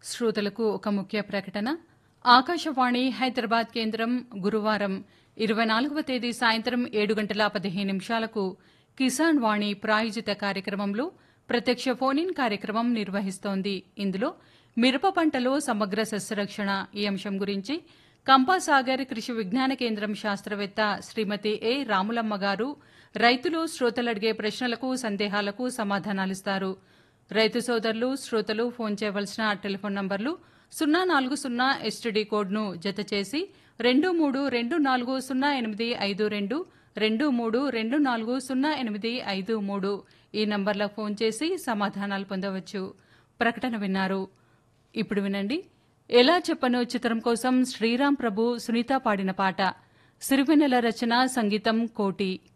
శ్రోతలకు ఒక ముఖ్య ప్రకటన ఆకాశవాణి హైదరాబాద్ కేంద్రం గురువారం ఇరవై నాలుగవ తేదీ సాయంత్రం ఏడు గంటల పదిహేను నిమిషాలకు కిసాన్ వాణి ప్రాయోజిత కార్యక్రమంలో ప్రత్యక్ష ఫోన్ ఇన్ కార్యక్రమం నిర్వహిస్తోంది ఇందులో మిరప పంటలో సమగ్ర సస్యరక్షణ ఈ అంశం గురించి కంపాసాగర్ కృషి విజ్ఞాన కేంద్రం శాస్త్రవేత్త శ్రీమతి ఏ రాములమ్మ గారు రైతులు శ్రోతలు అడిగే ప్రశ్నలకు సందేహాలకు సమాధానాలిస్తారు రైతు సోదరులు శ్రోతలు ఫోన్ చేయవలసిన టెలిఫోన్ నంబర్లు సున్నా నాలుగు సున్నా ఎస్టీడీ కోడ్ను జత చేసి రెండు మూడు రెండు నాలుగు సున్నా ఎనిమిది ఐదు రెండు రెండు మూడు రెండు నాలుగు సున్నా ఎనిమిది ఐదు మూడు ఈ నంబర్లకు ఫోన్ చేసి సమాధానాలు పొందవచ్చు ప్రకటన విన్నారు ఇప్పుడు వినండి ఎలా చెప్పను చిత్రం కోసం శ్రీరామ్ ప్రభు సునీత పాడిన పాట సిరివెన్నెల రచన సంగీతం కోటి